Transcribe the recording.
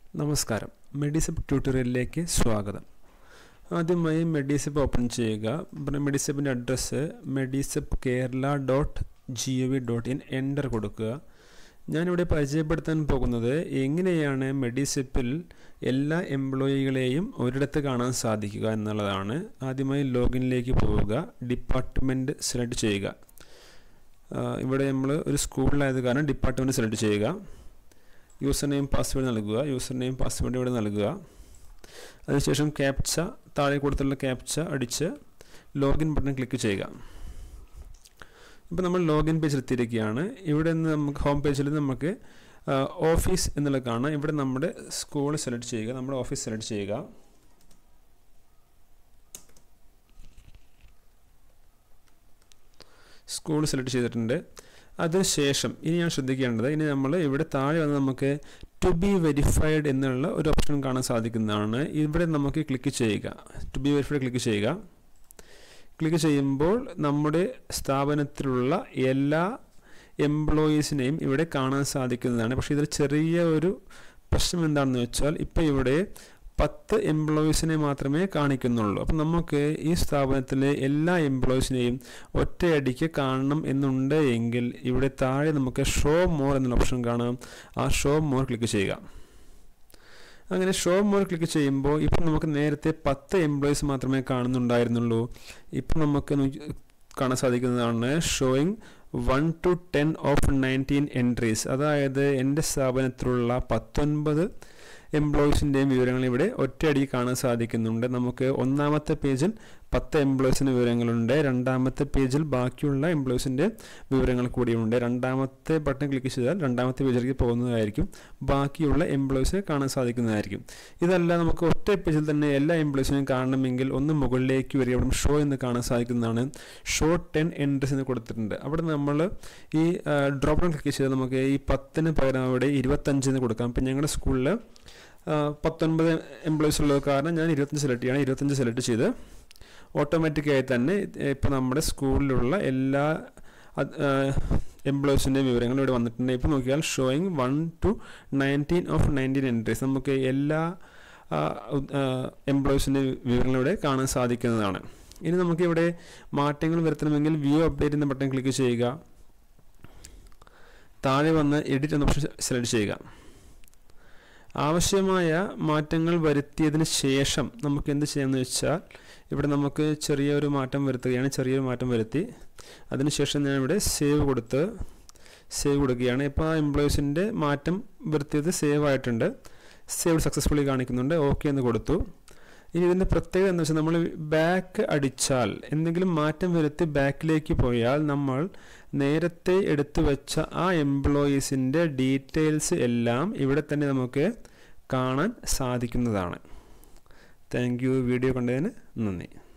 നമസ്കാരം മെഡിസെപ്പ് ട്യൂട്ടോറിയലിലേക്ക് സ്വാഗതം ആദ്യമായി മെഡിസെപ്പ് ഓപ്പൺ ചെയ്യുക പിന്നെ മെഡിസെപ്പിൻ്റെ address Medisep Kerala dot G O V dot in enter കൊടുക്കുക ഞാനിവിടെ പരിചയപ്പെടുത്താൻ പോകുന്നത് എങ്ങനെയാണ് മെഡിസെപ്പിൽ എല്ലാ എംപ്ലോയികളെയും ഒരിടത്ത് കാണാൻ സാധിക്കുക എന്നുള്ളതാണ് ആദ്യമായി ലോഗിനിലേക്ക് പോവുക ഡിപ്പാർട്ട്മെൻറ്റ് സെലക്ട് ചെയ്യുക ആ, ഇവിടെ നമ്മൾ ഒരു സ്കൂളിലായത് കാരണം ഡിപ്പാർട്ട്മെൻറ്റ് സെലക്ട് ചെയ്യുക യൂസർ നെയിം പാസ്വേഡ് നൽകുക യൂസർ നെയിം പാസ്വേഡ് ഇവിടെ നൽകുക അതിനുശേഷം ക്യാപ്ച താഴെ കൊടുത്തുള്ള ക്യാപ്ച അടിച്ച് ലോഗിൻ ബട്ടൺ ക്ലിക്ക് ചെയ്യുക ഇപ്പോൾ നമ്മൾ ലോഗിൻ പേജിൽ എത്തിയിരിക്കുകയാണ് ഇവിടെ നിന്ന് നമുക്ക് ഹോം പേജിൽ നമുക്ക് ഓഫീസ് എന്നുള്ള കാണാം ഇവിടെ നമ്മുടെ സ്കൂൾ സെലക്ട് ചെയ്യുക നമ്മുടെ ഓഫീസ് സെലക്ട് ചെയ്യുക സ്കൂൾ സെലക്ട് ചെയ്തിട്ടുണ്ട് അതിനുശേഷം ഇനി ഞാൻ ശ്രദ്ധിക്കേണ്ടത് ഇനി നമ്മൾ ഇവിടെ താഴെ വന്ന് നമുക്ക് ടു ബി വെരിഫൈഡ് എന്നുള്ള ഒരു ഓപ്ഷൻ കാണാൻ സാധിക്കുന്നതാണ് ഇവിടെ നമുക്ക് ക്ലിക്ക് ചെയ്യുക ടു ബി വെരിഫൈഡ് ക്ലിക്ക് ചെയ്യുക ക്ലിക്ക് ചെയ്യുമ്പോൾ നമ്മുടെ സ്ഥാപനത്തിലുള്ള എല്ലാ എംപ്ലോയീസിനെയും ഇവിടെ കാണാൻ സാധിക്കുന്നതാണ് പക്ഷേ ഇതിൽ ചെറിയ ഒരു പ്രശ്നം എന്താണെന്ന് വെച്ചാൽ ഇപ്പോൾ ഇവിടെ പത്ത് എംപ്ലോയീസിനെ മാത്രമേ കാണിക്കുന്നുള്ളൂ അപ്പം നമുക്ക് ഈ സ്ഥാപനത്തിലെ എല്ലാ എംപ്ലോയീസിനെയും ഒറ്റയടിക്ക് കാണണം എന്നുണ്ട് എങ്കിൽ ഇവിടെ താഴെ നമുക്ക് ഷോ മോർ എന്നുള്ള ഓപ്ഷൻ കാണാം ആ ഷോ മോർ ക്ലിക്ക് ചെയ്യുക അങ്ങനെ ഷോ മോർ ക്ലിക്ക് ചെയ്യുമ്പോൾ ഇപ്പം നമുക്ക് നേരത്തെ പത്ത് എംപ്ലോയീസ് മാത്രമേ കാണുന്നുണ്ടായിരുന്നുള്ളൂ ഇപ്പം നമുക്ക് നോക്കി- കാണാൻ സാധിക്കുന്നതാണ് showing one to ten of nineteen entries അതായത് എൻ്റെ സ്ഥാപനത്തിലുള്ള പത്തൊൻപത് എംപ്ലോയീസിൻ്റെയും വിവരങ്ങൾ ഇവിടെ ഒറ്റയടി കാണാൻ സാധിക്കുന്നുണ്ട് നമുക്ക് ഒന്നാമത്തെ പേജിൽ പത്ത് എംപ്ലോയീസിൻ്റെ വിവരങ്ങളുണ്ട് രണ്ടാമത്തെ പേജിൽ ബാക്കിയുള്ള എംപ്ലോയീസിൻ്റെ വിവരങ്ങൾ കൂടിയുണ്ട് രണ്ടാമത്തെ ബട്ടൺ ക്ലിക്ക് ചെയ്താൽ രണ്ടാമത്തെ പേജിലേക്ക് പോകുന്നതായിരിക്കും ബാക്കിയുള്ള എംപ്ലോയീസിനെ കാണാൻ സാധിക്കുന്നതായിരിക്കും ഇതല്ല നമുക്ക് ഒറ്റ പേജിൽ തന്നെ എല്ലാ എംപ്ലോയീസിനെയും കാണണമെങ്കിൽ ഒന്ന് മുകളിലേക്ക് വരിക അവിടെ ഷോ എന്ന് കാണാൻ സാധിക്കുന്നതാണ് ഷോ ടെൻ എൻട്രീസ് എന്ന് കൊടുത്തിട്ടുണ്ട് അവിടെ നമ്മൾ ഈ ഡ്രോപ്പ് ഡൗൺ ക്ലിക്ക് ചെയ്താൽ നമുക്ക് ഈ പത്തിന് പകരം അവിടെ ഇരുപത്തഞ്ചിന് കൊടുക്കാം ഇപ്പം ഞങ്ങളുടെ സ്കൂളിൽ പത്തൊൻപത് എംപ്ലോയീസ് ഉള്ളത് കാരണം ഞാൻ ഇരുപത്തഞ്ച് സെലക്ട് ചെയ്യണം ഇരുപത്തഞ്ച് സെലക്ട് ചെയ്ത് ഓട്ടോമാറ്റിക്കായി തന്നെ ഇപ്പോൾ നമ്മുടെ സ്കൂളിലുള്ള എല്ലാ എംപ്ലോയീസിൻ്റെ വിവരങ്ങൾ ഇവിടെ വന്നിട്ടുണ്ട് ഇപ്പോൾ നോക്കിയാൽ showing one to nineteen of nineteen entries നമുക്ക് എല്ലാ എംപ്ലോയീസിൻ്റെ വിവരങ്ങൾ ഇവിടെ കാണാൻ സാധിക്കുന്നതാണ് ഇനി നമുക്കിവിടെ മാറ്റങ്ങൾ വരുത്തണമെങ്കിൽ വ്യൂ അപ്ഡേറ്റ് എന്ന ബട്ടൺ ക്ലിക്ക് ചെയ്യുക താഴെ വന്ന് എഡിറ്റ് എന്ന ഓപ്ഷൻ സെലക്ട് ചെയ്യുക ആവശ്യമായ മാറ്റങ്ങൾ വരുത്തിയതിന് ശേഷം നമുക്ക് എന്ത് ചെയ്യാമെന്ന് വെച്ചാൽ ഇവിടെ നമുക്ക് ചെറിയൊരു മാറ്റം വരുത്തുകയാണ് ചെറിയൊരു മാറ്റം വരുത്തി അതിനുശേഷം ഞാൻ ഇവിടെ സേവ് കൊടുത്ത് സേവ് കൊടുക്കുകയാണ് ഇപ്പോൾ ആ എംപ്ലോയീസിൻ്റെ മാറ്റം വരുത്തിയത് സേവ് ആയിട്ടുണ്ട് സേവ് സക്സസ്ഫുള്ളി കാണിക്കുന്നുണ്ട് ഓക്കെ എന്ന് കൊടുത്തു ഇനി ഇതിൻ്റെ പ്രത്യേകത എന്ന് വെച്ചാൽ നമ്മൾ ബാക്ക് അടിച്ചാൽ എന്തെങ്കിലും മാറ്റം വരുത്തി ബാക്കിലേക്ക് പോയാൽ നമ്മൾ നേരത്തെ എടുത്തു വെച്ച ആ എംപ്ലോയീസിൻ്റെ ഡീറ്റെയിൽസ് എല്ലാം ഇവിടെ തന്നെ നമുക്ക് കാണാൻ സാധിക്കുന്നതാണ് താങ്ക് യു വീഡിയോ കണ്ടതിന് നന്ദി